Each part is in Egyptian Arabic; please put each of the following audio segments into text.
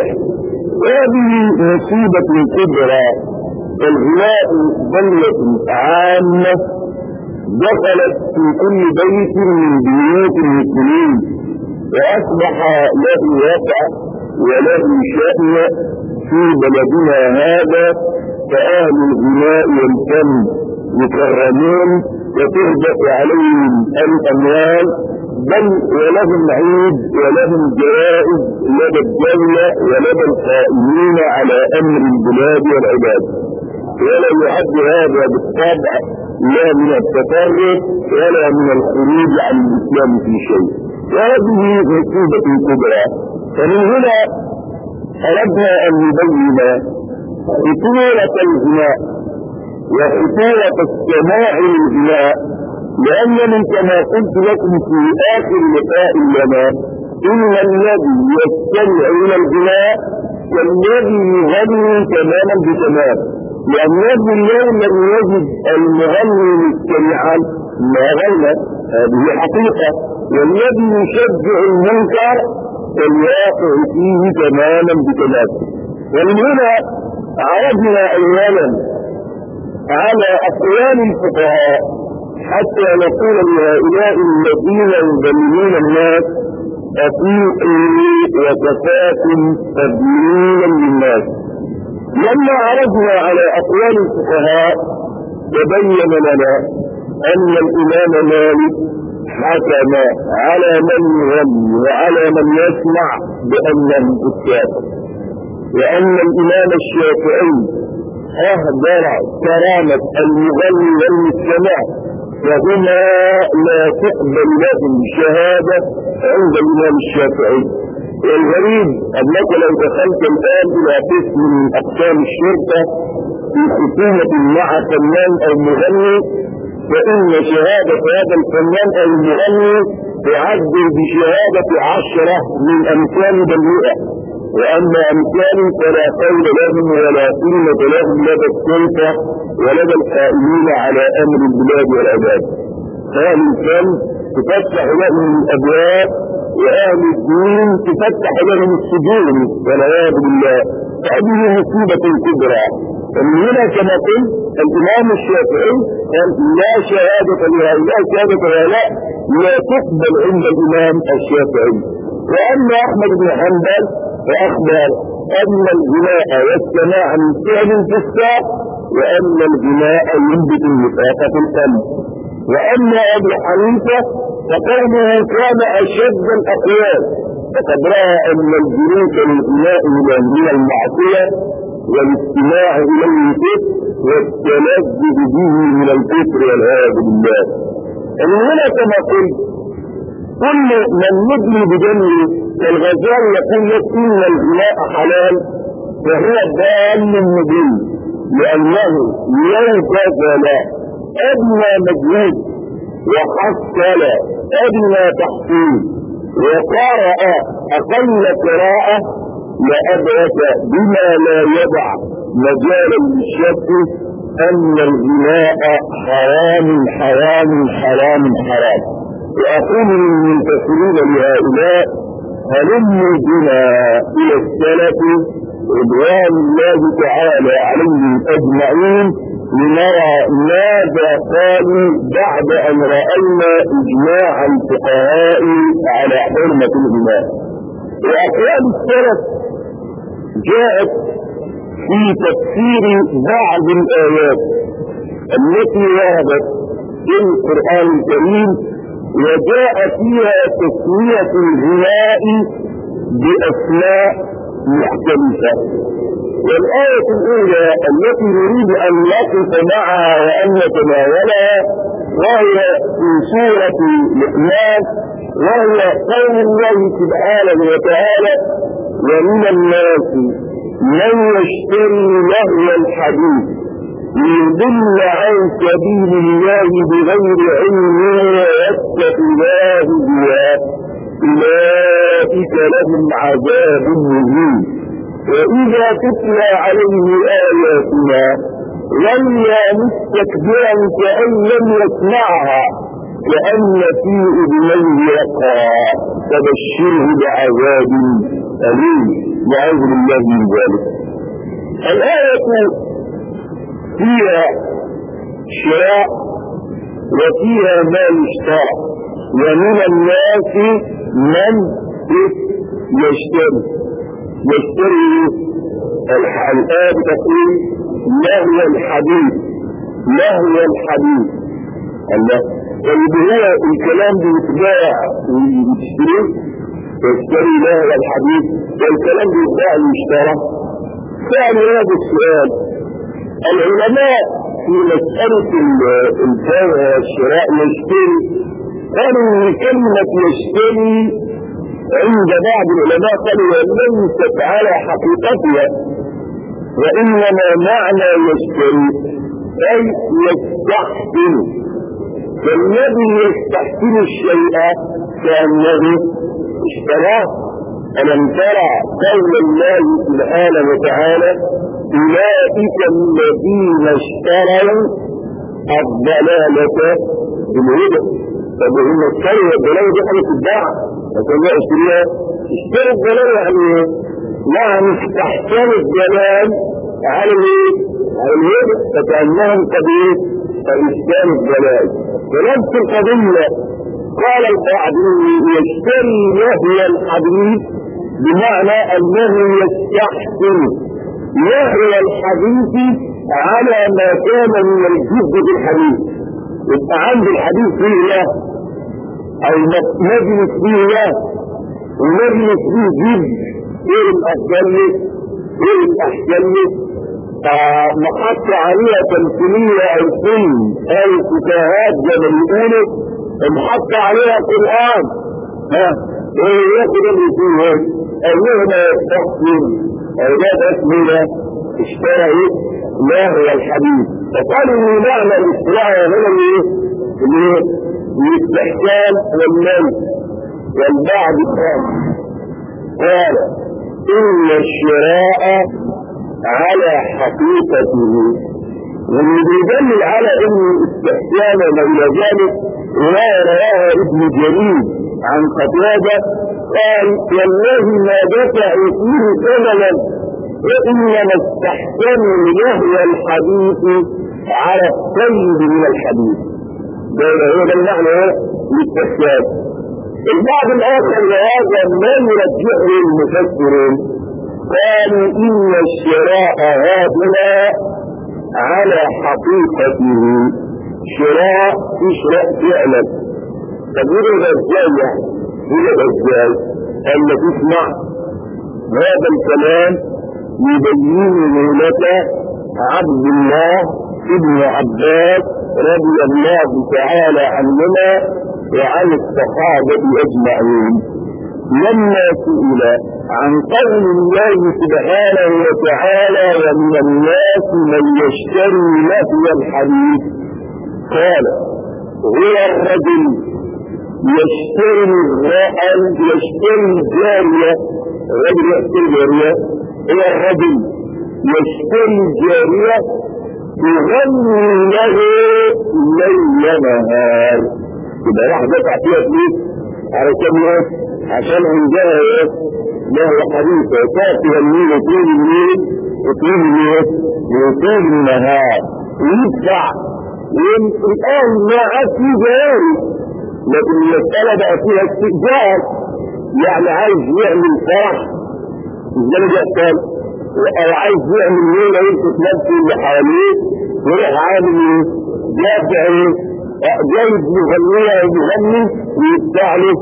هذه مصيبة كبرى الغناء ضلة عامة دخلت في كل بيت من بيوت المسلمين وأصبح له وقع وله شأن في بلدنا هذا فأهل الغناء والفن يكرمون وتهدأ عليهم الأموال بل ولهم عيد ولهم جوائز لدى الدولة ولدى القائمين على أمر البلاد والعباد ولا يعد هذا بالطبع لا من التفرق ولا من الخروج عن الإسلام في شيء وهذه مصيبة كبرى فمن هنا أردنا أن نبين خطورة الغناء وخطورة السماع للغناء لأنني كما قلت لكم في آخر لقاء لنا إن الذي يستمع إلى الغناء كالذي يغني تماما بتمام لأنه اليوم لم يجد المغني مستمعا ما غنى هذه حقيقة والذي يشجع المنكر فالواقع فيه تماما بتمام ومن هنا عرضنا أولا على أقوال الفقهاء حتى نقول لهؤلاء الذين يذللون الناس أطيعوا وكفاكم تدليلا للناس لما عرضنا على أقوال الفقهاء تبين لنا أن الإمام مالك حكم على من يغني وعلى من يسمع بأنه الكافر وأن الإمام الشافعي أهدر كرامة المغني والمستمع فهما لا تقبل لهم شهادة عند الإمام الشافعي والغريب أنك لو دخلت الآن إلى قسم من أقسام الشرطة في خصومة مع فنان أو مغني فإن شهادة هذا الفنان أو المغني تعدل بشهادة عشرة من أمثال بلوئة وأما أمثال فلا قول لهم ولا قيمة لهم لدى السلطة ولدى القائمين على أمر البلاد والعباد أهل الفن تفتح لهم الأبواب وأهل الدين تفتح لهم السجون والعياذ بالله هذه مصيبة كبرى ومن هنا كما قلت الإمام الشافعي قال لا شهادة لهؤلاء شهادة هؤلاء لا تقبل عند الإمام الشافعي وأما أحمد بن حنبل فأخبر أن الغناء والسماع من فعل الفساق وأن الغناء ينبت النفاق في القلب وأما أبو حنيفة فقوله كان أشد الأقوال فقد رأى أن الجلوس للغناء من المعصية والاستماع إليه كفر والتلذذ به من الكفر والعياذ بالله ومن هنا كما قلت كل من يدلي بدمه الغزال يقول لك إن الغناء حلال فهو ضال مبين لأنه لو بذل أدنى مجهود وحصل أدنى تحصيل وقرأ أقل قراءة لأدرك بما لا يدع مجالا للشك أن الغناء حرام حرام حرام حرام وأقول للمنتصرين لهؤلاء هلموا بنا إلى السلف رضوان الله تعالى عليهم أجمعين لنرى ماذا قالوا بعد أن رأينا إجماع الفقهاء على حرمة الغناء وأقوال السلف جاءت في تفسير بعض الآيات التي وردت في القرآن الكريم وجاء فيها تسمية الغناء بأسماء مختلفة والآية الأولى التي نريد أن نقف معها وأن نتناولها وهي في سورة لقمان وهي قول الله سبحانه وتعالى ومن الناس من يشتري لهو الحديث ليضل عن سبيل الله بغير علم ويتخذها هزوا أولئك لهم عذاب مهين وإذا تتلى عليه آياتنا ولى مستكبرا كأن لم يسمعها كأن في أذنيه وقع فبشره بعذاب أليم نعوذ بالله من ذلك الآية فيها شراء وفيها ما يشترى ومن الناس من يشتري يشتري الآية تقول لهو الحديث لهو الحديث الله طيب هو الكلام بيتباع ويشتري يشتري لهو الحديث والكلام بيتباع ويشترى فعل هذا السؤال العلماء في مسألة البيع والشراء يشتري قالوا ان كلمة يشتري عند بعض العلماء قالوا ليست على حقيقتها وإنما معنى يشتري أي يستحسن فالذي يستحسن الشيء كأنه اشتراه ألم ترى قول الله سبحانه وتعالى أولئك الذين اشتروا الضلالة بالهدى طب هم اشتروا الضلالة دي حاجة تتباع لكن لا اشتريها اشتروا الضلالة يعني ايه؟ يعني استحسن الجلال على الايه؟ على الهدى فكأنهم قد ايه؟ قد اشتروا الضلال ونفس القضية قال البعض يشتري نهي الحديث بمعنى انه يستحسن نهي الحديث على ما كان من الجد في الحديث يبقى عند الحديث فيه له او مجلس فيه له ومجلس فيه جد ايه الافضل لك ايه الاحسن لك محط عليها تمثيلية او فيلم او فكاهات زي ما بيقولوا محط عليها قرآن ها ايه ياخد اللي فيه ايهما يستحسن او لا تسمينا اشترى ايه ما هو الحديث فقالوا ان معنى الاستواء هنا الايه الايه الاستحسان والموت والبعض قال قال ان الشراء على حقيقته واللي بيدلل على ان الاستحسان وما الى ذلك روايه رواها ابن جرير عن قتاده قال والله ما دفعوا فيه ثمنا وانما استحسنوا لهو الحديث على الطيب من الحديث ده هو ده المعنى للاستحسان البعض الاخر لهذا ما يرجعه المفسرون قالوا ان الشراء هذا على حقيقته شراء شراء فعلا طب يبقى ازاي يعني يبقى ازاي اما تسمع هذا الكلام يبينه لك عبد الله ابن عباس رضي الله تعالى عنهما وعن الصحابة أجمعين لما سئل عن قول الله سبحانه وتعالى ومن الناس من يشتري لهو الحديث قال هو الرجل يشتري الرأل يشتري الجارية الرجل يشتري الجارية هو الرجل يشتري الجارية يغني له ليل نهار يبقى راح دفع فيها فلوس على كم ايه؟ عشان عندها ايه؟ له حديث وتاتي الليل طول الليل وطول الليل وطول النهار ويدفع والآن ما عاد في جاري لكن المسألة بقى فيها استئجار يعني عايز يعمل فرح ازاي بيحصل او عايز يعمل ليلة يلفت نفسه اللي حواليه يروح عامل ايه؟ دافع ايه؟ جايب مغنية يغني ويدفع له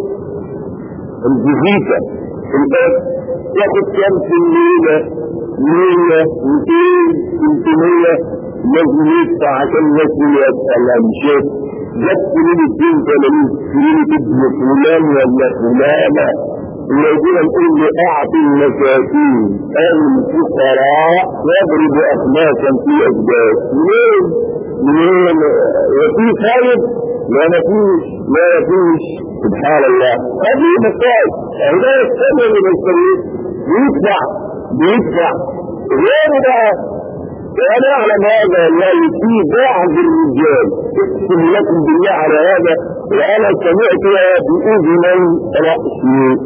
الجزيكة الباب ياخد كام في الليلة مية ميتين تلتمية لازم يدفع عشان الناس يسأل عن شيء جت ليلة الدين ثمانين ليلة ابن فلان ولا فلانة الذين نقول له اعطي المساكين الفقراء واضرب اخماسا في اسباب منين؟ منين؟ وفي خالد لا مفيش لا مفيش سبحان الله هذه مسائل هنا السنة اللي بيسويه بيدفع بيدفع غير بقى وانا اعلم هذا لا في بعض الرجال اقسم لكم بالله على هذا وانا سمعتها باذني راسي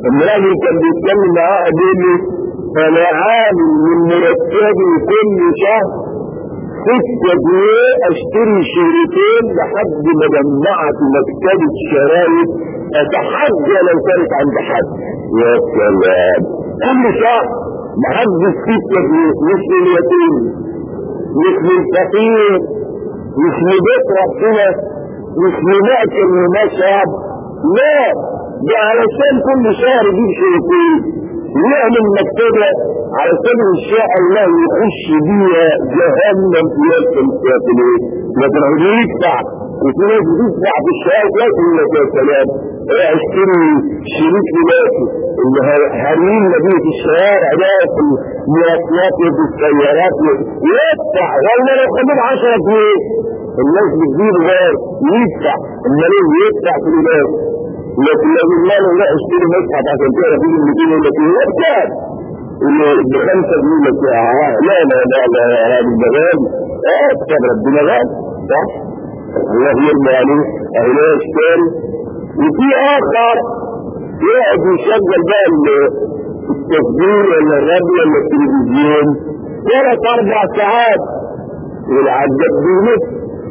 لما الراجل كان بيتكلم معاه بيقول لي انا عامل من مرتبي كل شهر ستة جنيه اشتري شهرتين لحد ما جمعت مكتبة شرايط اتحدى لو كانت عند حد يا سلام كل شهر لحد الستة جنيه مش لليتيم مش للفقير مش لبيت ربنا مش لمأكل ومشرب لا ده علشان كل شهر يجيب شهرتين يعمل مكتبة علشان ان شاء الله يخش بيها جهنم في يوم الكافرين لكن هو يدفع وفي ناس بتدفع في الشهر ياكل لك يا سلام اشتري شريك لناسي اللي هرمين نبيه في الشوارع ده في المواصلات وفي السيارات يدفع والله لو خدوه 10 جنيه الناس بتجيب غير يدفع المالين يدفع في الناس لكن لو الله لو لا اشتري مصحف عشان تعرف ايه اللي بيجي لك ايه بكام اللي بخمسة جنيه لك لا لا لا لا هذا البغال اه كتاب ربنا غال صح الله يرضى عليه اهلا اشتري وفي اخر يقعد يشغل بقى التسجيل ولا الراديو ولا التلفزيون ثلاث اربع ساعات والعداد بيمس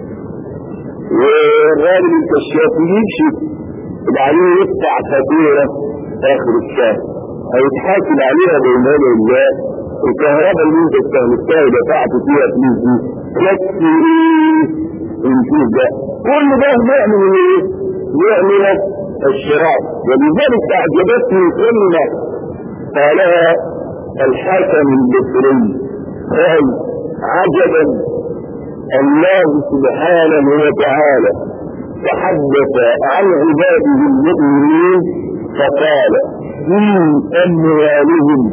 والراجل الكشاف يمشي وبعدين يدفع فاتوره اخر الشهر هيتحاسب عليها بإيمان الله الكهرباء اللي انت استهلكتها ودفعت فيها فلوس دي تكفي ايه الفلوس ده كل ده بيعمل ايه؟ يعمل الشراء ولذلك اعجبتني كلمة قالها الحاكم البصري قال عجبا الله سبحانه وتعالى تحدث عن عباده المؤمنين فقال في أموالهم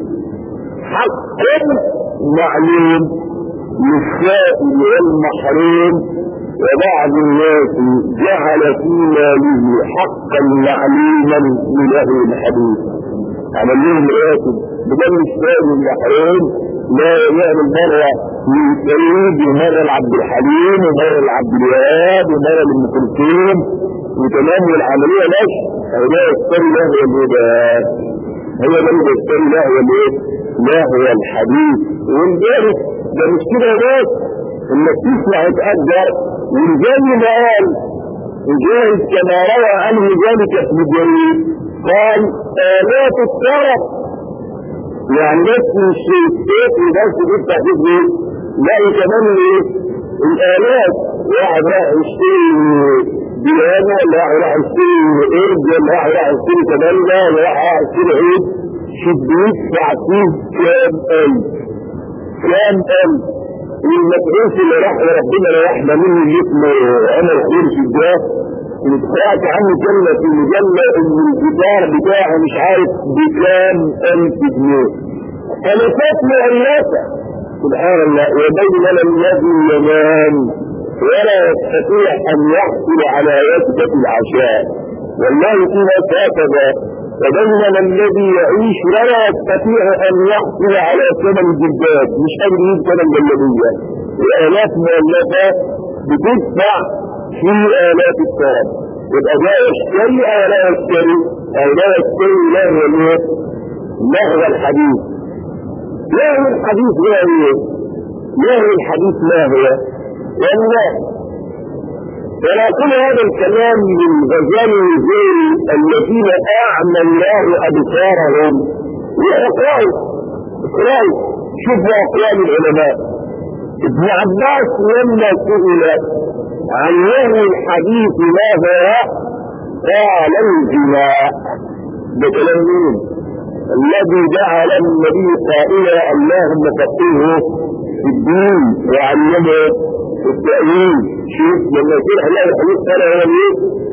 حق معلوم للسائل والمحروم وبعض الناس جعل في ماله حقا معلوما لله الحديث عمل لهم راتب بدل السائل والمحروم لا يعمل مرة من سيد ومرة لعبد الحليم ومرة لعبد الوهاب ومرة لأم كلثوم وتمام العملية ماشي هو يشتري له الهدى هو ده اللي يشتري له الايه؟ لا هو الحديث والجاري ده مش كده بس انك تسمع وتقدر والجاي ما قال وجاهد كما روى عنه ذلك ابن جرير قال آلات الطرف يعني بس مش السيف بس تفتح فيه لا كمان ايه الآلات واحد راح يشتري ديانة ولا واحد راح يشتري قرد ولا واحد راح يشتري كمانجا ولا واحد راح يشتري عيد شد يدفع فيه كام ألف كام ألف والمبعوث اللي راح ربنا لا يحمى منه اللي اسمه عمر حورس الجاه اللي سمعت عنه كلمة في المجلة ان الجدار بتاعه مش عارف بكام ألف جنيه ألفات مؤلفة سبحان الله وبينما الذي ينام ولا يستطيع ان يحصل على وجبة العشاء والله في ناس هكذا وبينما الذي يعيش ولا يستطيع ان يحصل على ثمن الجداد مش قادر يجيب ثمن جلابيه والاف مؤلفه بتدفع في الاف الثمن يبقى ده يشتري او لا يشتري او لا يشتري له الايه؟ له الحديث له الحديث هو ايه؟ له الحديث ما هو؟ والله ولكن هذا الكلام للغزال والزيري الذين اعمى الله ابصارهم واقرأوا اقرأوا شوفوا اقوال العلماء ابن عباس لما سئل عن وهو الحديث ما هو قال الجماع ده كلام مين؟ الذي جعل النبي قائلا اللهم فقهه في الدين وعلمه التأويل شوف لما يصير الله الحديث قال هو ايه؟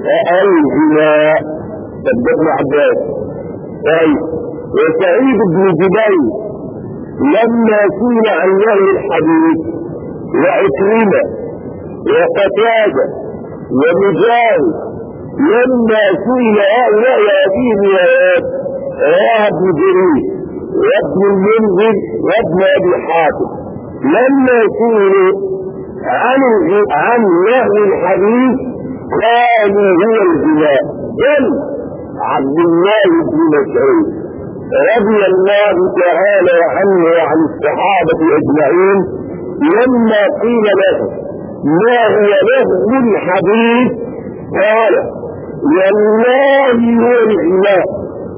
الجماع ده ابن عباس طيب وسعيد بن جبير لما سئل عن وهو الحديث وعكرمة وقتادة ومجاهد لما سئل هؤلاء هذه الروايات رواه ابن جرير وابن المنذر وابن ابي حاتم لما سئلوا عن عن نهي الحديث قالوا هو الجماع بل عبد الله بن مسعود رضي الله تعالى عنه وعن الصحابة أجمعين لما قيل له ما هو لفظ الحديث قال والله هو الغناء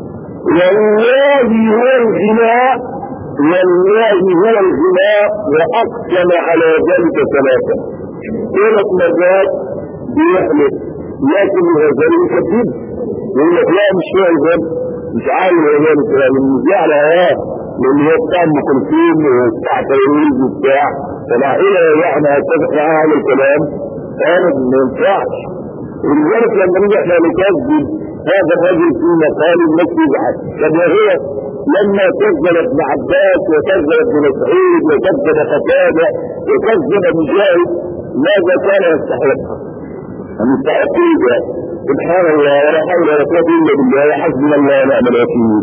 والله هو الغناء والله هو الغناء وأقسم على ذلك ثلاثة ثلاث مرات بيحلف لكن الغزالي يكذب يقول لك لا مش هو الغزالي مش عارف الغزالي كلام مش على هواه لان هو بتاع ام كلثوم وبتاع فيروز وبتاع فالعائله يعني هتتفق معاها هذا الكلام قالت ما ينفعش ولذلك لما نيجي احنا نكذب هذا الرجل في مقال الناس يزعل طب وهي لما كذب ابن عباس وكذب ابن مسعود وكذب قتاده وكذب مجاهد ماذا كان يستحق؟ يستحق ايه سبحان الله ولا حول ولا قوه الا بالله حسبنا الله ونعم الوكيل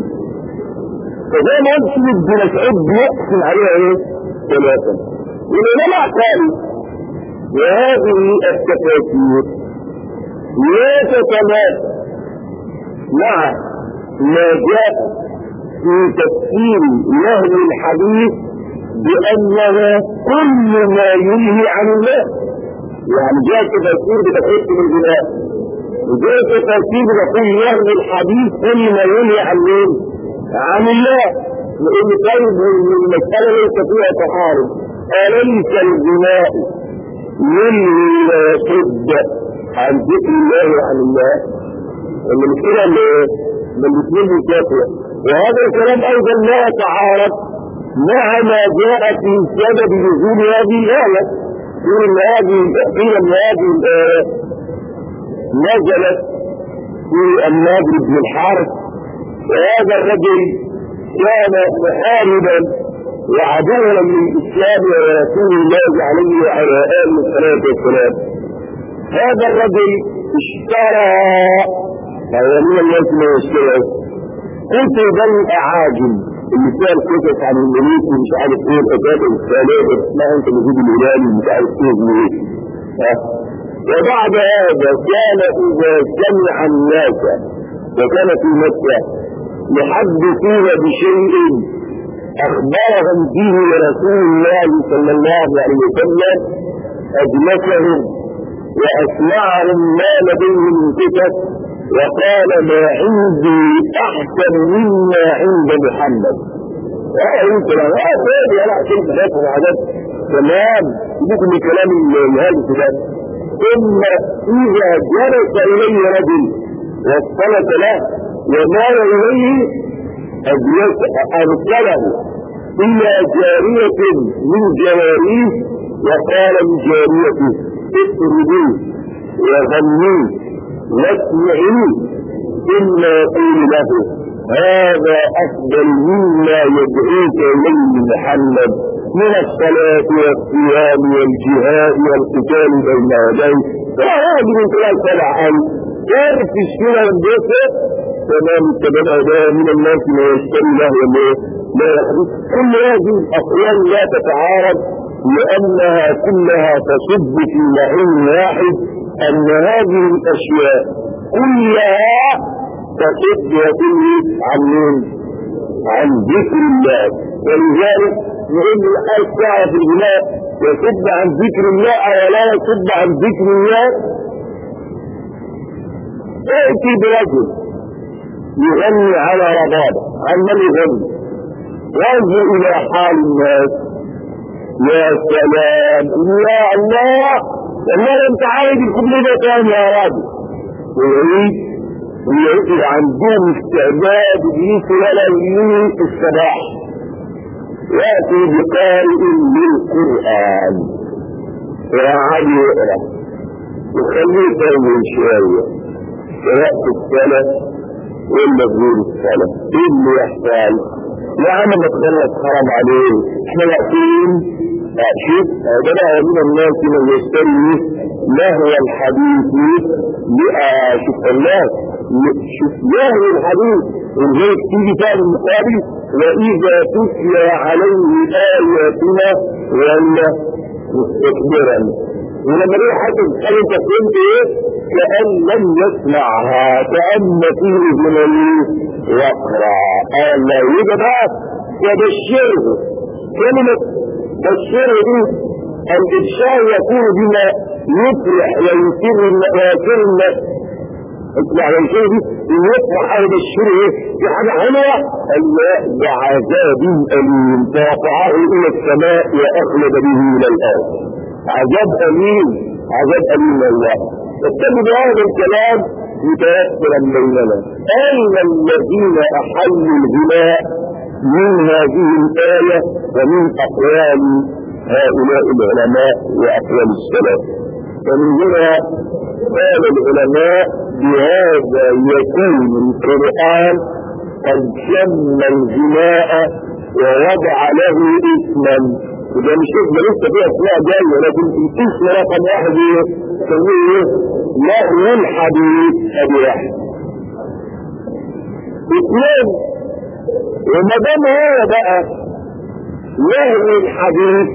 فده نفسه ابن مسعود بيقسم عليها ايه؟ ثلاثه والعلماء قالوا وهذه التفاسير لا تتناسب مع ما جاء في تفسير نهي الحديث بأنه كل ما ينهي عن الله يعني جاء تفسير بتفسير من الجناء وجاء تفسير بتقول نهي الحديث كل ما ينهي عن مين؟ عن الله لأن طيب المسألة ليس فيها تحارب أليس الجناء ينهي ويصد عن ذكر الله وعن الله ان المشكله اللي من الاثنين مكافئه وهذا الكلام ايضا لا يتعارض مع ما جاء في سبب نزول هذه الايه يقول ان هذه قيل ان هذه الايه نزلت في النادر بن الحارث وهذا الرجل كان محاربا وعدوا للاسلام ورسول الله عليه وعلى اله الصلاه والسلام هذا الرجل اشترى هو من الناس ما يشتري كتب الاعاجم اللي فيها القصص عن الملوك ومش عارف ايه الحاجات الثلاثه اسمها انت مجيب الهلالي ومش عارف ايه ايه وبعد هذا كان اذا سمع الناس وكان في مكه يحدثون بشيء اخبرهم به رسول الله صلى الله عليه وسلم اجلسهم واسمعهم ما لديه من كتب وقال ما عندي احسن مما عند محمد انت لا اخذ يا لا كنت فاكر حاجات تمام ممكن كلام الهادف ده ثم اذا جلس اليه رجل واصطلت له ومال اليه اجلس ارسله الى جاريه من جواريه وقال لجاريته اطردوه وغنوه واسمعوا ثم يقول له هذا افضل مما يدعوك اليه محمد من الصلاة والصيام والجهاد والقتال بين يديه وهذه من خلال سبع أن تعرف السنة البيسة تمام التبع ده من الناس ما يشتري له وما لا يحدث كل هذه الأقوال لا تتعارض لأنها كلها تصب في معين واحد أن هذه الأشياء كلها تصد وتنهي عن مين؟ عن ذكر الله ولذلك نقول الآية ساعة في البناء يصد عن ذكر الله أو لا يصد عن ذكر الله ائتي برجل يغني على ربابة عن من يغني وانظر إلى حال الناس يا سلام يا الله والله انت عايز الكوبليه ده تاني يا راجل ويعيد ويعيد عندهم استعداد يجيسوا ولا يجيسوا الصباح يأتي بقارئ للقرآن ويقعد يقرأ وخليه يطول شوية ويأتي السنة ولا غير السنة ايه اللي يحصل؟ يا عم ما تخلص حرام عليه احنا واقفين شوف ده من الناس من يشتري لهو الحديث شوف الناس شوف لهو الحديث ولذلك تيجي فعل المقابل واذا تتلى عليه اياتنا ولا مستكبرا ولما يجي حد يسأل انت فهمت ايه كأن لم يسمعها كأن فيه اذنين وقرا قال لا يبقى بقى وبشره كلمة بشره دي الإبشار يكون بما يفرح ويسر ويسر النفس اسمع الشيء دي يفرح او بشره ايه في حاجة حلوة الله بعذاب أليم فرفعه إلى السماء وأخلد به إلى الأرض عذاب أليم عذاب أليم من الله فاتبعوا بهذا الكلام متيسرا بيننا أين الذين أحلوا الغناء من هذه الآية ومن أقوال هؤلاء العلماء وأقوال السلف ومن هنا قال العلماء بهذا يكون القرآن قد سمى الغناء ووضع له اسما وده مش اسم لسه فيه اسماء جايه لكن الاسم رقم واحد ايه؟ سميه لهو الحديث ابي واحد. اثنين وما دام هو بقى لهو الحديث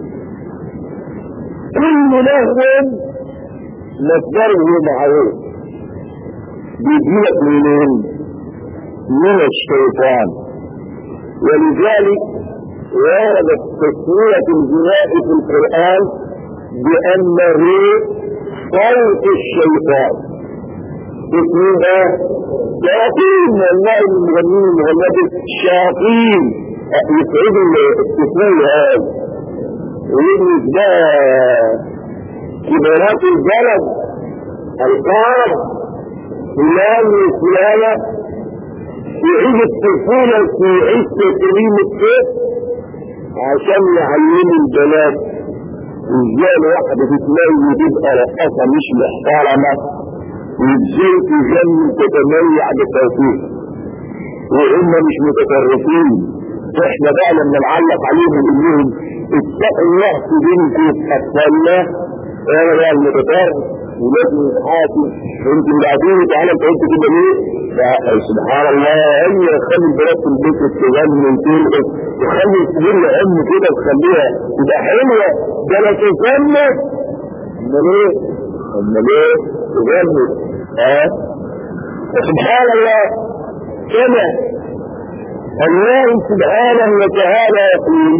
كل لهو مصدره معروف بيجيلك منين؟ من الشيطان ولذلك وردت تسمية الغناء في القرآن بأنه صوت الشيطان اسمها شياطين والله المغنين المغنات الشياطين يسعدوا التسمية هذا ويجلس بقى كبارات البلد القارب فلان وفلانة يعيد الطفولة في عيش تكريم الطفل عشان يعلم البنات ازاي الواحدة تتميز تبقى رقصة مش محترمة وازاي تجنن تتميع بتوفيق وهم مش متطرفين احنا بقى لما نعلق عليهم نقول لهم اتقوا الله في بنتي اطفالنا انا بقى المتطرف ولازم يتحاسب انتم بعدين تعالى انت قلت كده ليه؟ سبحان الله هي خلي البنات في البيت تغني وترقص وخلي السجن ام كده وتخليها تبقى حلوه ده لا تسمى امال ايه؟ امال ايه؟ تغني ها؟ سبحان الله كما الله سبحانه وتعالى يقول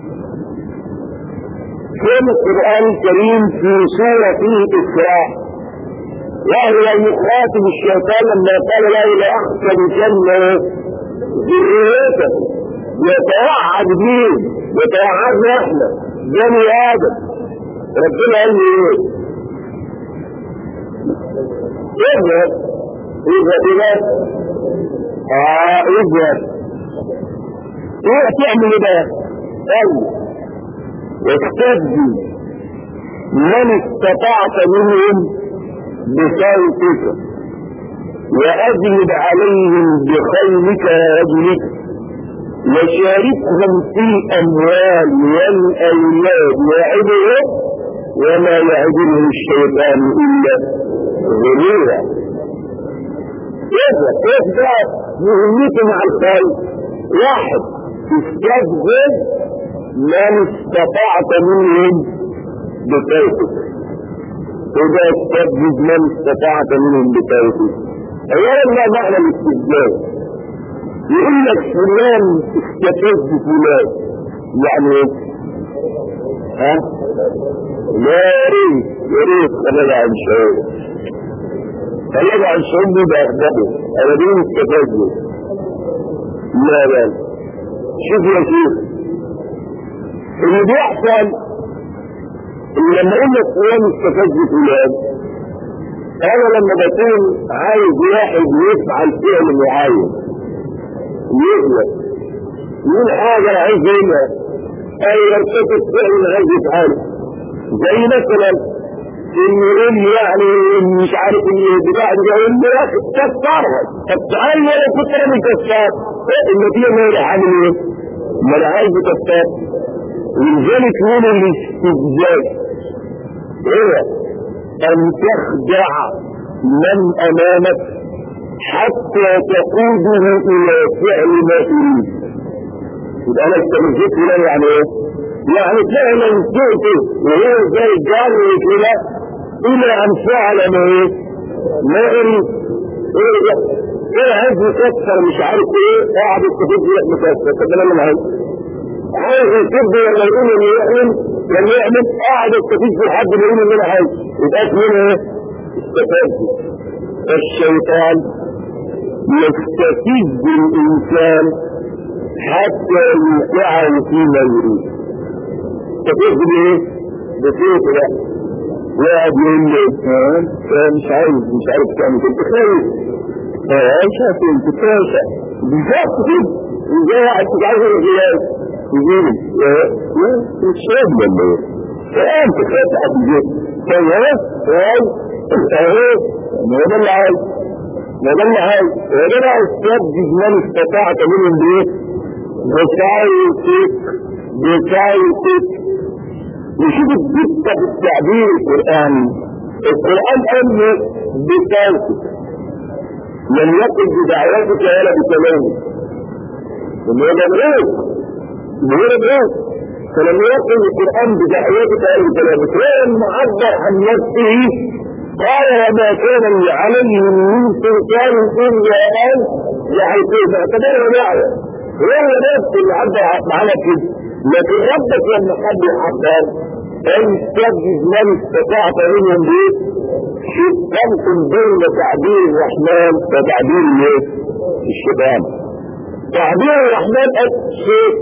في القرآن الكريم في سورة الإسراء وهو يخاطب الشيطان لما قال له إلى أحسن جنة ذريته يتوعد مين؟ يتوعدنا احنا بني آدم ربنا قال لي ايه؟ اذهب اذهب إلى اه اذهب ايه تعمل ايه بقى؟ قال واستبدي من استطعت منهم بصوتك وأجلب عليهم بخيلك ورجلك وشاركهم في الأموال والأولاد وعدهم وما يعدهم الشيطان إلا غرورا كيف كيف بقى مهمته مع الخير واحد تستجذب من استطعت منهم بصوتك إذا استجد من استطعت منهم بصوتك أولا ما معنى الاستجداد يقول لك فلان استفز فلان يعني ايه؟ ها؟ لا يا ريت يا ريت خلينا عن شعور خلينا عن شعور دي بأخدمه أنا دي استفز لا لا شوف يا شيخ اللي بيحصل لما اقول لك فلان استفز فلان انا لما بكون عايز واحد يفعل فعل معين يغلط من حاجه عايز يعملها او يرتكب فعل عايز يفعله زي مثلا ان يقول لي يعني مش عارف ان البتاع دي يقول لي يا اخي كسرها طب تعالى انا كنت اعمل كسار النتيجه ما هي عامل ايه؟ ما انا عايز كسار ولذلك هنا الاستفزاز هو ان تخدع من امامك حتى تقوده الى فعل ما تريد يبقى انا استفزت له يعني ايه؟ يعني تلاقي من سئته وهو زي الجار كده الى ان فعل ما ايه ما يريد ايه ده ايه عايز يكسر مش عارف ايه قاعد يستفيد يروح مكسر طب انا اللي عايز عايز يكبر ولا يقول انه يعمل ولا يعمل قاعد يستفيد في الحد اللي يقول ان انا عايز يبقى اسمه ايه استفاد الشيطان يستفيد الانسان حتى يوقعه فيما يريد تفيد بايه بسيط لا وقعد يقول لي اه مش عايز مش عارف تعمل كنت خايف اه شايف انت كويسه بالظبط كده ازاي واحد مش عايز الغلاف يجيلي اه مش شايف ولا ايه اه انت خايف حد يجيب طيب اه اه اهو ما هو ده اللي عايز ما ده اللي عايز هو ده بقى استبدل من استطاعت منهم بايه بسايتك بسايتك نشوف الدقة في التعبير القرآني القرآن قال له بسايتك لم يقل بدعوتك ولا بكلامك اللي هو مبروك اللي هو مبروك فلم يقل القرآن بدعوتك ولا بكلامك ولما عبر عن نفسه قال وما كان لي عليهم من سلطان الا ان يعرفون اعتبره دعوه هو نفسه اللي عبر معانا كده لكن ربك لما حد يحضر ان تجد من استطعت منهم بايه شوف فرق بين تعبير الرحمن وتعبير الايه الشيطان تعبير الرحمن شيء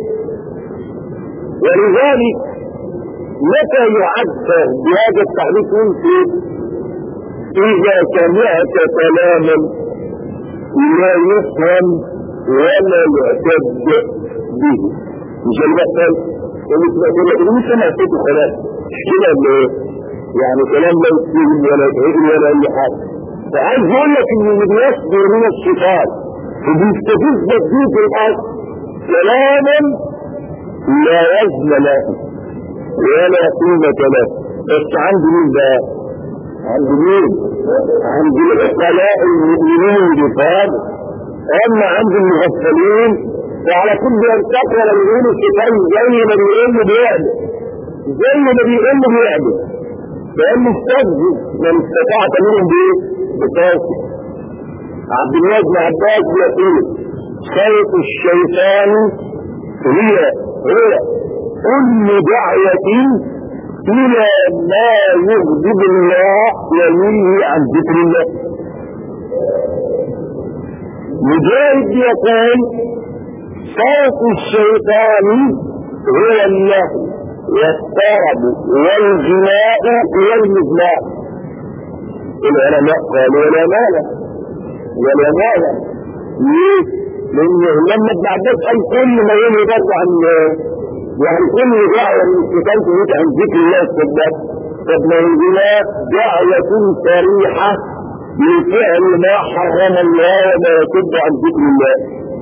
ولذلك متى يعبر بهذا التعبير كنت إذا سمعت كلاما لا يفهم ولا يعتد به مش المثل يقول لك مش سمع صوته خلاص كده ولا ايه؟ يعني كلام لا يفهم ولا يتعجل ولا اي حاجه فعايز يقول لك ان اللي بيصدر من الشيطان وبيستفيد بسيط الاصل كلاما لا وزن له ولا قيمه له بس عند مين بقى؟ عند مين؟ عند العقلاء المؤمنين بفرد اما عند المغفلين وعلى كل يرتقي لما بيقولوا الشيطان زي ما بيقول بيعمل زي ما بيقول بيعمل فإن استجد من استطاعت منهم بايه؟ بتاسي عبد الله بن عباس يقول سيف الشيطان هي هو كل دعوة إلى ما يغضب الله وينهي عن ذكر الله مجاهد يقول صوت الشيطان هو اللهو والطرب والجناء والمزلاء العلماء قالوا ولا مال ولا مال ليه؟ لأن لما ابن عباس قال كل ما ينهي بس عن يعني كل دعوة من الشيطان تموت عن ذكر الله الصدق طب ما هي دعوة صريحة لفعل ما حرم الله وما يصد عن ذكر الله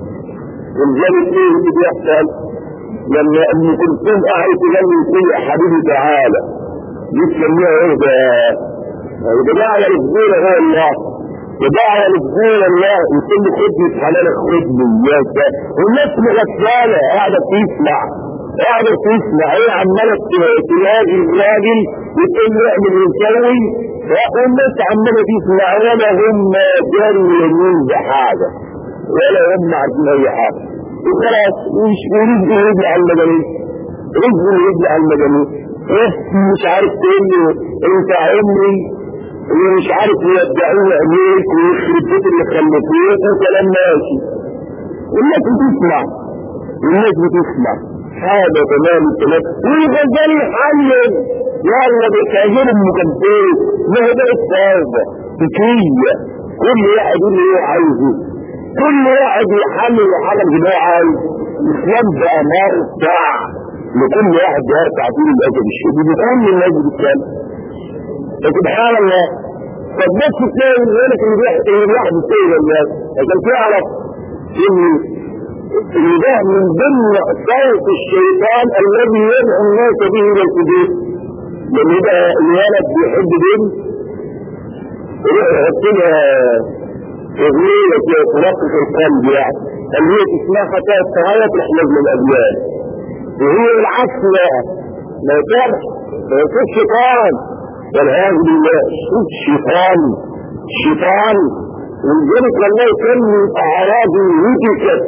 ولذلك ايه اللي بيحصل لما ام كلثوم قاعد تغني يقول يا حبيبي تعالى دي تسميها ايه ده؟ ده دعوة لفضول غير الله ودعوة لفضول الله يقول له خدني في حلالك خدني يا والناس مغفلة قاعدة بتسمع قاعدة تسمع هي عمالة تلاقي الراجل يقول له اعمل وسوي والناس عمالة تسمع ولا هم جريانين بحاجة ولا هم عارفين اي حاجة وخلاص مش ورزق يرجع على المجانين رزق يرجع على المجانين ايه مش عارف تقول له انت عمري ومش عارف يدعوه عليك ويخرب بيت اللي خلفوك وكلام ماشي والناس بتسمع والناس بتسمع هذا تمام التمام والغزالي يحلل يلا بتعجب المكبرين ما هو ده التوبة فكرية كل واحد يقول اللي هو عايزه كل واحد يحلل وحلل اللي هو عايزه الاسلام بقى مرتع لكل واحد يرفع فيه الادب الشديد كل الناس بتتكلم فسبحان الله طب بس تلاقي ذلك اللي بيحصل اللي بيحصل فيه الناس عشان تعرف ان ان ده من ضمن صوت الشيطان الذي يدعو الناس به الى الفجور لان يبقى الولد بيحب بنت يروح يحط لها اغنيه ترقق القلب يعني اللي هي اسمها فتاه الصغير تحلم من الابيات وهي العكس بقى ما يتابع ما يكون شيطان والعياذ بالله شيطان شيطان ولذلك والله كم من اعراض هتكت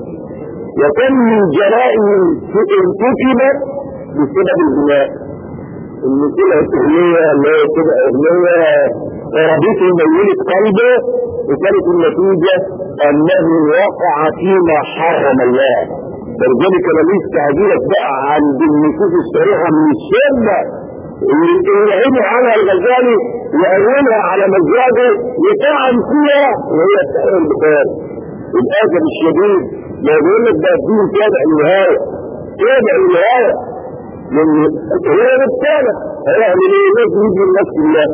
وكم من جرائم ارتكبت بسبب البناء ان طلعت اغنيه اللي هي تبقى اغنيه ضربته ميلة قلبه وكانت النتيجه انه وقع فيما حرم الله ولذلك انا لسه هجيلك بقى عند النصوص الصريحه من السنه اللي يعينوا عنها الغزالي ويقولها على مزاجه يطعن فيها وهي بتاع البخاري الاسف الشديد لو بيقول لك ده الدين تابع النهايه تابع النهايه لان هي رساله هيعمل ايه؟ لازم يجي من نفس الله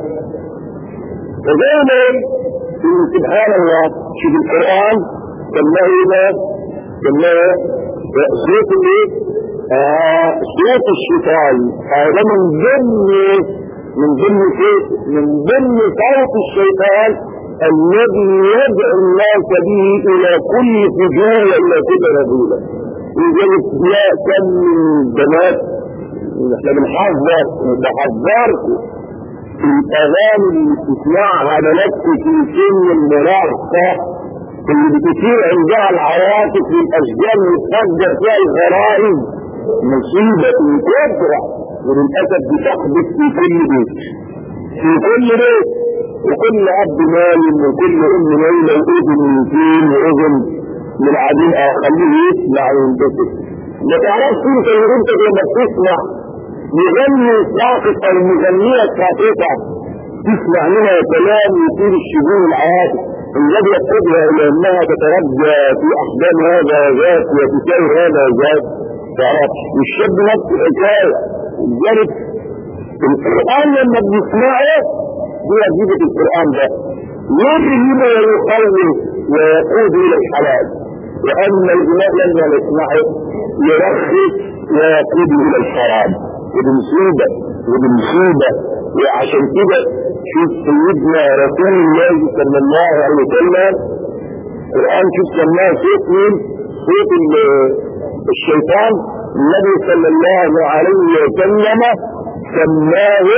فزي ما سبحان الله شوف القران سماه ايه؟ سماه صوت الايه؟ آه صوت الشيطان هذا من ضمن من ضمن صوت من ضمن صوت الشيطان الذي يدعو الناس به الى كل فجور والى كل رذيله لذلك لا كم من بنات احنا بنحذر بحذركم في الاغاني اللي بتسمعها بناتكم في سن المراهقه اللي بتثير عندها العواطف والاشجار وتفجر فيها الغرائز مصيبه كبرى وللاسف بتحدث في كل بيت في كل بيت وكل اب مالم وكل ام ليلى واذن من فين واذن من عديد خليه يسمع وينبسط ما تعرفش انت ان انت لما بتسمع مغني ساقط او مغنيه ساقطه تسمع منها كلام يثير الشجون العواطف الذي يقودها الى انها تترجى في احزان هذا ذات وتساوي هذا ذات تعرف والشاب نفس الحكايه لذلك القران لما بنسمعه دي وظيفه القران ده يفهم ويقوم ويقود الى الحلال واما الغناء لما نسمعه يرخص ويقود الى الحرام ودي مصيبه ودي مصيبه وعشان كده شوف سيدنا رسول الله صلى الله عليه وسلم القران شوف سماه صوت مين؟ صوت الشيطان النبي صلى الله عليه وسلم سماه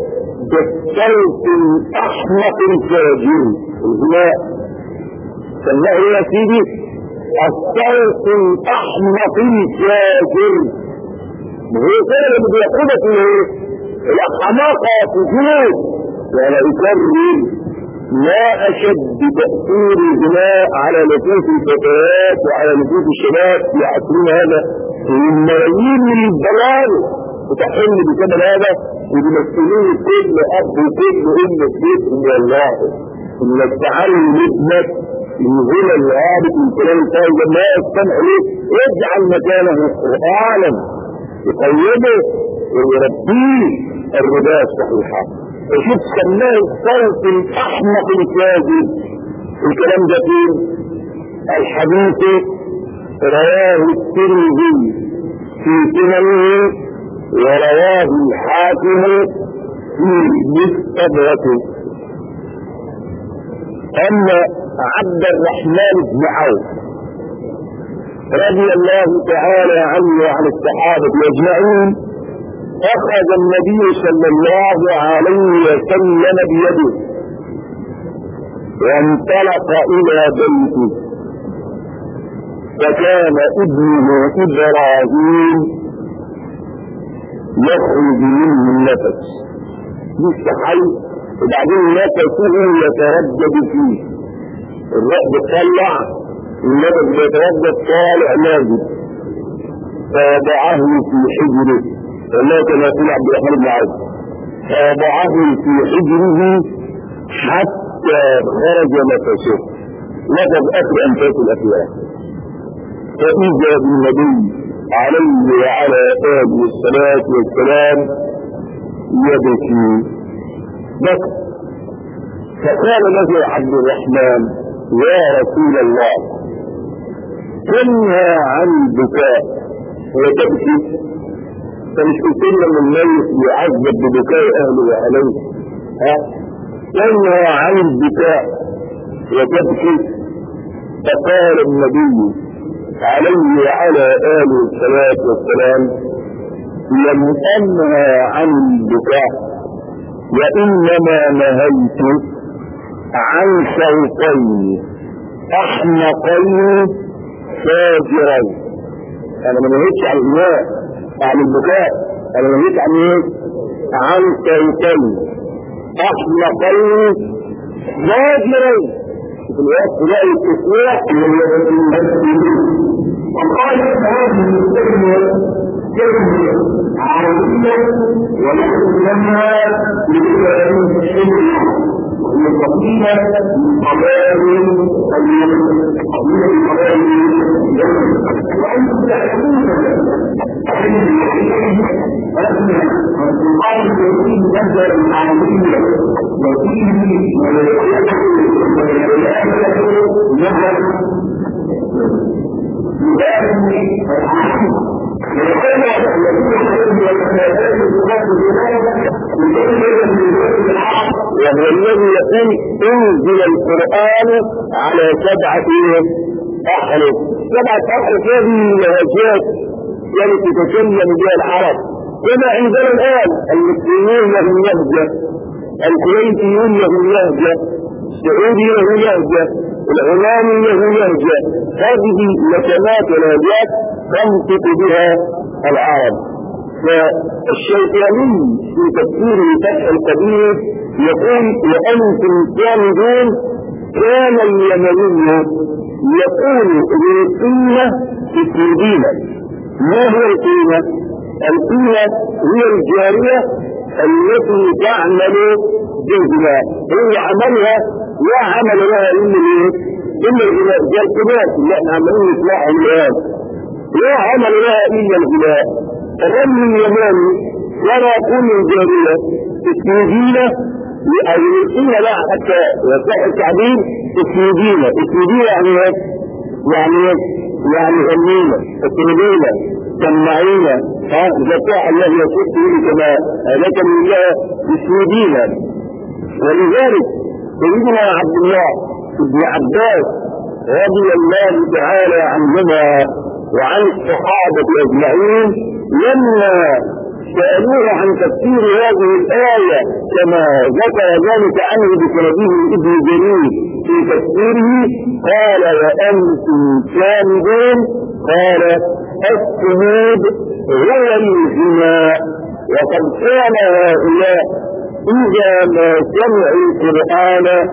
بالصوت الاحمق الفاجر الغناء سماه يا سيدي الصوت الاحمق الفاجر هو كده اللي بيقودك الايه؟ الحماقه تجوز وانا اكرر ما اشد تاثير الغناء على نفوس الفتيات وعلى نفوس الشباب في عصرنا هذا من ملايين من الضلال وتحل بسبب هذا وبيمثلوه كل اب وكل ام في بيت والله انك تعلم ابنك الغنى الهابط من كلام الفايده ما يستمع ليه اجعل مكانه قرانا يقيده ويربيه الرباء الصحيحه وشوف سماه الصوت الاحمق الكاذب الكلام ده فين؟ الحديث رواه الترمذي في سننه ورواه الحاكم في مستدركه اما عبد الرحمن بن عوف رضي الله تعالى عنه وعن الصحابه اجمعين أخذ النبي صلى الله عليه وسلم بيده وانطلق إلى بيته فكان ابنه إبراهيم يخرج منه النفس لسه حي وبعدين نفسه يتردد فيه الرب طلع النفس بيتردد طالع نازل فوضعه في حجره والله كما يقول عبد الرحمن بن عوف فوضعه في حجره حتى خرج نفسه نفذ اخر انفاس الافواه فاذا بالنبي عليه وعلى اله الصلاه والسلام يبكي بكى فقال له عبد الرحمن يا رسول الله تنهى عن البكاء وتبكي فمش قلت لنا ان الميت يعذب ببكاء اهله وعليه ها تنهى عن البكاء وتبكي فقال النبي عليه وعلى آله الصلاة والسلام لم أنهى عن البكاء وإنما نهيت عن صوتين أحمقين فاجرين أنا ما نهيتش عن الماء عن البكاء أنا نهيت عن إيه؟ عن صوتين أحمقين فاجرين في الوقت لا الاستثناء وقال هذه الكلمة كلمة عربية ولكن لها لكلام الشرع وهي قبيلة من قبائل قبيلة من قبائل وأنتم تعلمون أن القرآن الكريم نزل عربيا وفيه نزل وهو الذي يقول انزل القرآن على سبعة أحرف سبعة أحرف هذه لهجات التي تتكلم بها العرب كما عندنا الآن المسلمين لهم لهجة الكويتيون لهم لهجة السعودي له لهجة العماني له لهجة هذه نسمات ولهجات تنطق بها العرب فالشيطاني في تفسير فتح القدير يقول وأنتم جامدون كان اليمني يقول للقيمة في الدينة ما هي القيمة؟ القيمة هي الجارية التي تعمل بالغناء هي عملها لا عمل لها إلا الايه؟ إلا الغناء زي القناة اللي احنا عمالين نسمعها الآن لا عمل لها إلا الغناء الرجل اليماني ولا يكون الجارية السيدينة أو القيمة لا حتى يصح التعبير السيدينة السيدينة يعني ايه؟ يعني ايه؟ يعني غنينا التنبيلة سمعينا ها ذكاء الذي يصف به كما ذكر الله السيدينة ولذلك سيدنا عبد الله بن عباس رضي الله تعالى عنهما وعن الصحابة أجمعين لما سألوه عن تفسير هذه الآية كما ذكر ذلك عنه بسنده ابن جرير في تفسيره قال وأنتم كامدون قال الشهود هو الجماع وقد كان هؤلاء إذا ما سمعوا القرآن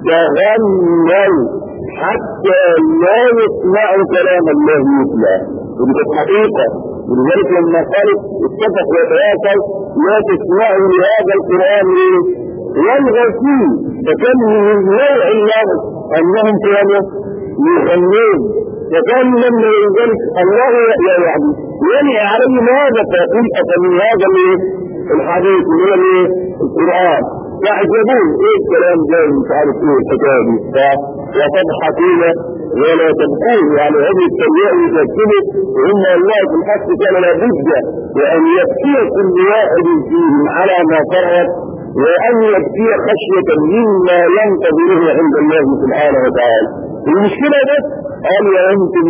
تغنوا حتى لا يسمعوا كلام الله يتلى ودي كانت حقيقة ولذلك لما قالت اتفق وتواصل لا تسمعوا لهذا القرآن يلغى فيه فكان من نوع الله أنهم كانوا يغنون فكان لما ذلك الله لا يعني ينهي عليه ماذا فيقول أفمن هذا الحديث اللي هو القرآن يعجبون ايه الكلام ده مش عارف ايه الحكايه دي وتضحكون ولا تبكون يعني هذه التربيه يكتبوا وان الله في الحق كان لابد وان يبكي كل واحد فيهم على ما فرط وان يبكي خشيه مما ينتظره عند الله سبحانه وتعالى المشكله بس قال يا انتم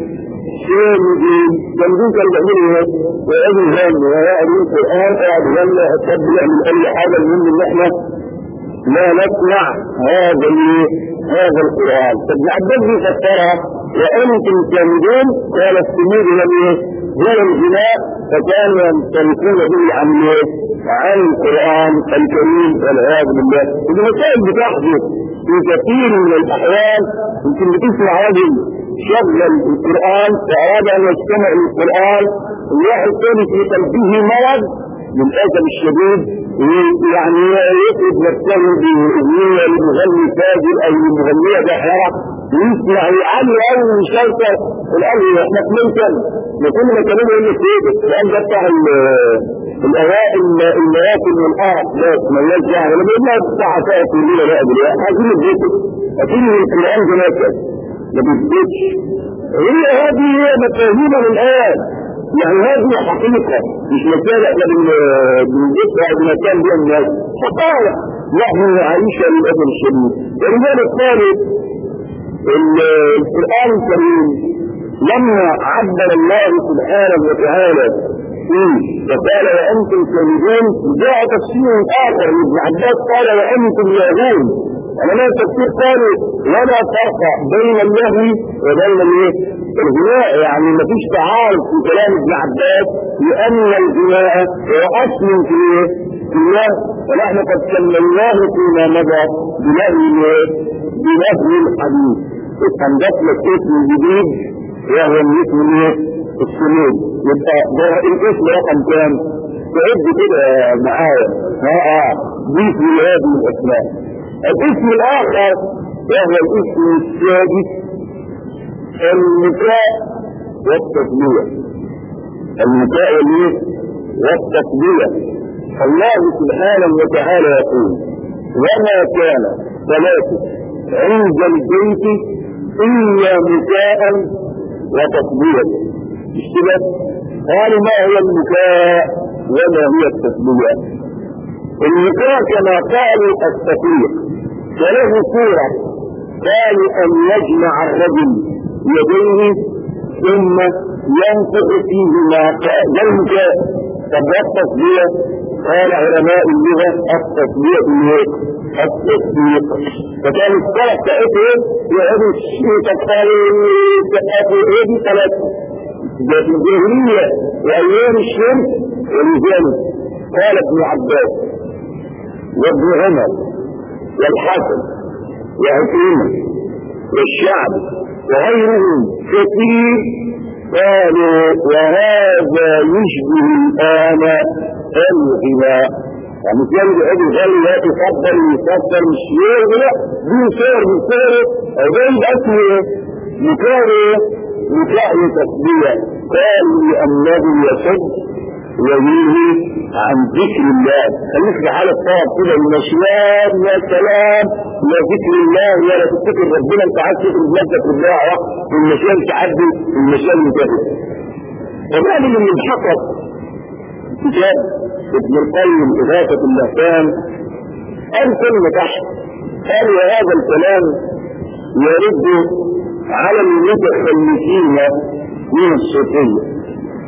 شامدين جنبين كانوا بيعملوا ايه؟ ويقعدوا يغنوا ويقعدوا القران قاعد يغنى الطب يعمل اي حاجه المهم ان احنا لا نسمع هذا هذا القران طب عباس بيفسرها وانتم شامدون قال السمير لم هو الغناء فكانوا يمتلكون به عن عن القران الكريم والعياذ بالله المسائل بتحدث في كثير من الاحيان يمكن بتسمع رجل شغل القرآن وأراد أن يستمع للقرآن الواحد ثاني في قلبه مرض للأسف الشديد يعني يفرض نفسه بأغنية لمغني فاجر أو لمغنية داحرة ويسمع يعلي أول شرطة الأمر احنا كملتن لكل ما كانوا يقول لك ايه الكلام ده بتاع الأوائل المواطن من الأرض لا ما لناش دعوة لما يقول لها بتاع عطاء كلنا لا دلوقتي عايزين البيت أكيد القرآن جناتك ما بيثبتش هي هذه هي مفاهيم الآن يعني هذه حقيقة مش مسألة احنا بنجيبها بمكان بها الناس حقائق نحن نعيشها للأسف الشديد ولذلك قالت القرآن الكريم لما عبر الله سبحانه وتعالى فيه وقال وانتم شاهدون جاء تفسير اخر لابن عباس قال وانتم يهود علماء التفسير قالوا ولا فرق بين اللهو وبين الايه؟ الغناء يعني ما فيش تعارض في كلام ابن عباس لان الغناء هو اصل في ايه؟ في الله ونحن قد سميناه فيما مضى بلهو الايه؟ بلهو الحديث استنبط لك اسم جديد وهو الاسم الايه؟ السنود يبقى ده الاسم رقم كام؟ تعد كده معايا ها اه ضيف لهذه الاسماء الاسم الاخر وهو الاسم السادس النكاء والتسمية النكاء والايه والتسمية الله سبحانه وتعالى يقول وما كان ثلاثة عند البيت إلا نكاء وتسمية اشتبه قالوا ما هو النكاء وما هي التسمية النكاء كما قالوا التفريق وله صورة قالوا أن يجمع الرجل يديه ثم ينفخ فيهما كالنكاء طب التصديق قال علماء اللغة التصديق الوقت التصديق فكان الصلاة بتاعته يقعدوا يتقالوا يتقالوا ايه دي ثلاثة ده في الجاهلية وأيام الشرك ولذلك قال ابن عباس وابن عمر والحسن وعكرمة والشعب وغيرهم كثير قالوا وهذا يشبه الآن الغناء يعني كان بيقعد يغني لا يفضل يفضل مش لا دي صور من صوره زي اسمه نكاره نكاح تسبية قال لأنه يصد ويلهي عن ذكر الله خليك في حالة صعب كده المشيان يا سلام لا ذكر الله ولا تفتكر ربنا انت عايز تفتكر بلادك بالله والمشيان تعدي المشيان ينتهي فبعد من انحقق كتاب ابن القيم إغاثة اللهفان قال كلمة تحت قال وهذا الكلام يرد على المتخلفين من الصوفية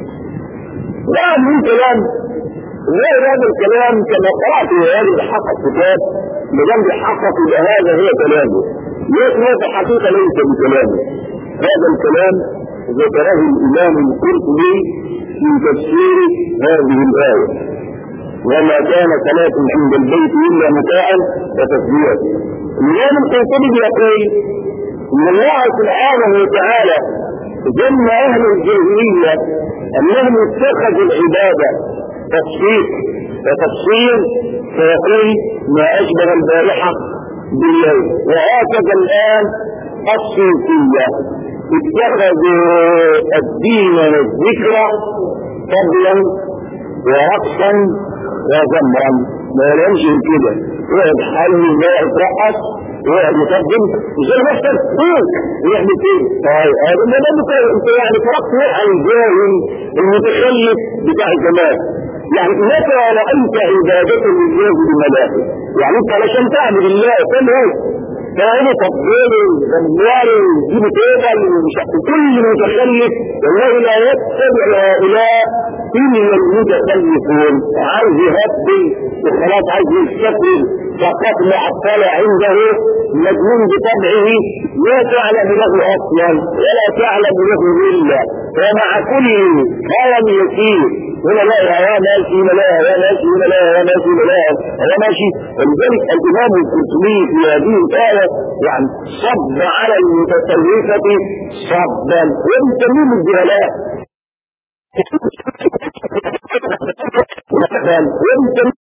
بعد من كلام غير هذا الكلام كما قرأت في هذه الحق الكتاب مدام بيحقق يبقى هذا هو كلامه لكن هذا الحقيقة ليس بكلامه هذا الكلام ذكره الإمام القرطبي في تفسير هذه الآية وما كان صلاة عند البيت إلا متاعا وتسبيحا الإمام القرطبي يقول إن الله سبحانه وتعالى ذم أهل الجاهلية أنهم اتخذوا العبادة تفسير وتفسير فيقول ما أشبه البارحة بالليل وهكذا الآن الصوفية اتخذوا الدين والذكر فضلا ورقصا وزمرا ما يمشي كده يقعد حل لا يترقص يقعد يقدم زي ما انت فوق يعمل كده طيب هذا ما دام انت يعني فرقت عن الجاهل المتخلف بتاع زمان يعني متى رأيت عبادة لله بملاك يعني انت علشان تعبد الله كم هو كانوا تفضيل زموال يجيب تيبل كل متخلف والله لا يتبع هؤلاء إلا المتخلفون عايز يهدي وخلاص عايز يستقبل فقط معطلة عنده مجنون بطبعه لا تعلم له أصلا ولا تعلم له إلا ومع كل هوى يسير هنا لا هوا ماشي هنا لا هوا ماشي هنا لا هوا ماشي هنا لا هوا ماشي ولذلك الإمام القرطبي في هذه الآية يعني صب على المتسلفة صبا وبيسميهم الجهلاء وبيسميهم